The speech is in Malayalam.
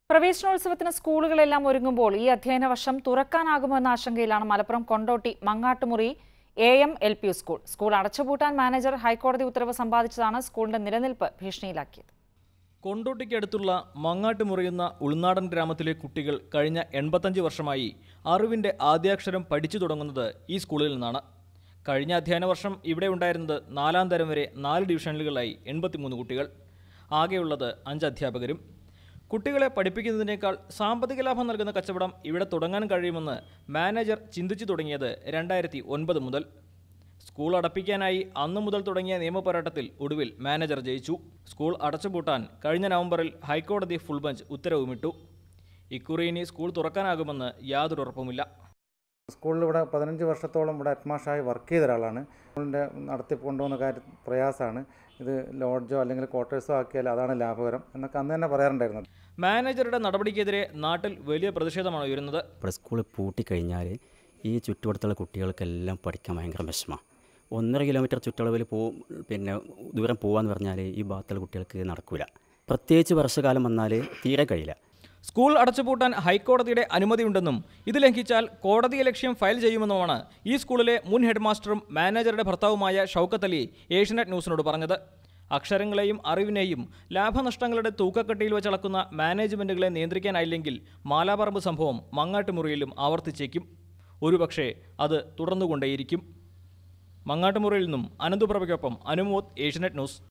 പ്രവേശനോത്സവത്തിന് സ്കൂളുകളെല്ലാം ഒരുങ്ങുമ്പോൾ ഈ അധ്യയന വർഷം തുറക്കാനാകുമോ എന്ന ആശങ്കയിലാണ് Malappuram Kondotty Mangattumuri A M L P school school അടച്ചുപൂട്ടാൻ മാനേജർ ഹൈക്കോടതി ഉത്തരവ് സമ്പാദിച്ചതാണ് സ്കൂളിന്റെ നിലനിൽപ്പ് ഭീഷണിയിലാക്കിയത് കൊണ്ടോട്ടിക്കടുത്തുള്ള മങ്ങാട്ട് മുറിയുന്ന ഉൾനാടൻ ഗ്രാമത്തിലെ കുട്ടികൾ കഴിഞ്ഞ എൺപത്തഞ്ച് വർഷമായി അറിവിൻ്റെ ആദ്യാക്ഷരം പഠിച്ചു തുടങ്ങുന്നത് ഈ സ്കൂളിൽ നിന്നാണ് കഴിഞ്ഞ അധ്യയന വർഷം ഇവിടെ ഉണ്ടായിരുന്നത് നാലാം തരം വരെ നാല് ഡിവിഷനുകളിലായി എൺപത്തിമൂന്ന് കുട്ടികൾ ആകെയുള്ളത് അഞ്ച് അധ്യാപകരും കുട്ടികളെ പഠിപ്പിക്കുന്നതിനേക്കാൾ സാമ്പത്തിക ലാഭം നൽകുന്ന കച്ചവടം ഇവിടെ തുടങ്ങാൻ കഴിയുമെന്ന് മാനേജർ ചിന്തിച്ചു തുടങ്ങിയത് രണ്ടായിരത്തി ഒൻപത് മുതൽ സ്കൂൾ അടപ്പിക്കാനായി അന്നു മുതൽ തുടങ്ങിയ നിയമപോരാട്ടത്തിൽ ഒടുവിൽ മാനേജർ ജയിച്ചു സ്കൂൾ അടച്ചുപൂട്ടാൻ കഴിഞ്ഞ നവംബറിൽ ഹൈക്കോടതി ഫുൾ ബെഞ്ച് ഉത്തരവുമിട്ടു ഇക്കുറി ഇനി സ്കൂൾ തുറക്കാനാകുമെന്ന് യാതൊരു ഉറപ്പുമില്ല സ്കൂളിൽ ഇവിടെ പതിനഞ്ച് വർഷത്തോളം ഇവിടെ ഹെഡ്മാഷായി വർക്ക് ചെയ്ത ഒരാളാണ് സ്കൂളിൻ്റെ നടത്തിപ്പ് കൊണ്ടുപോകുന്ന കാര്യം പ്രയാസമാണ് ഇത് ലോഡ്ജോ അല്ലെങ്കിൽ ക്വാർട്ടേഴ്സോ ആക്കിയാൽ അതാണ് ലാഭകരം എന്നൊക്കെ അന്ന് തന്നെ പറയാറുണ്ടായിരുന്നത് മാനേജറുടെ നടപടിക്കെതിരെ നാട്ടിൽ വലിയ പ്രതിഷേധമാണ് ഉയരുന്നത് ഇവിടെ സ്കൂൾ പൂട്ടിക്കഴിഞ്ഞാൽ ഈ ചുറ്റുവട്ടത്തുള്ള കുട്ടികൾക്കെല്ലാം പഠിക്കാൻ ഭയങ്കര വിഷമമാണ് ഒന്നര കിലോമീറ്റർ ചുറ്റളവിൽ പോ പിന്നെ ദൂരം പോകാന്ന് പറഞ്ഞാൽ ഈ ഭാഗത്തുള്ള കുട്ടികൾക്ക് നടക്കില്ല പ്രത്യേകിച്ച് വർഷകാലം വന്നാൽ തീരെ കഴിയില്ല സ്കൂൾ അടച്ചുപൂട്ടാൻ ഹൈക്കോടതിയുടെ അനുമതിയുണ്ടെന്നും ഇത് ലംഘിച്ചാൽ കോടതി ലക്ഷ്യം ഫയൽ ചെയ്യുമെന്നുമാണ് ഈ സ്കൂളിലെ മുൻ ഹെഡ്മാസ്റ്ററും മാനേജറുടെ ഭർത്താവുമായ ഷൗക്കത്ത് അലി ഏഷ്യനെറ്റ് ന്യൂസിനോട് പറഞ്ഞത് അക്ഷരങ്ങളെയും അറിവിനെയും ലാഭനഷ്ടങ്ങളുടെ തൂക്കക്കെട്ടിയിൽ വെച്ചളക്കുന്ന മാനേജ്മെൻറ്റുകളെ നിയന്ത്രിക്കാനായില്ലെങ്കിൽ മാലാപറമ്പ് സംഭവം മങ്ങാട്ടുമുറിയിലും ആവർത്തിച്ചേക്കും ഒരുപക്ഷേ അത് തുടർന്നുകൊണ്ടേയിരിക്കും മങ്ങാട്ടുമുറിയിൽ നിന്നും അനന്തുപ്രഭയ്ക്കൊപ്പം അനുമോദ് ഏഷ്യനെറ്റ് ന്യൂസ്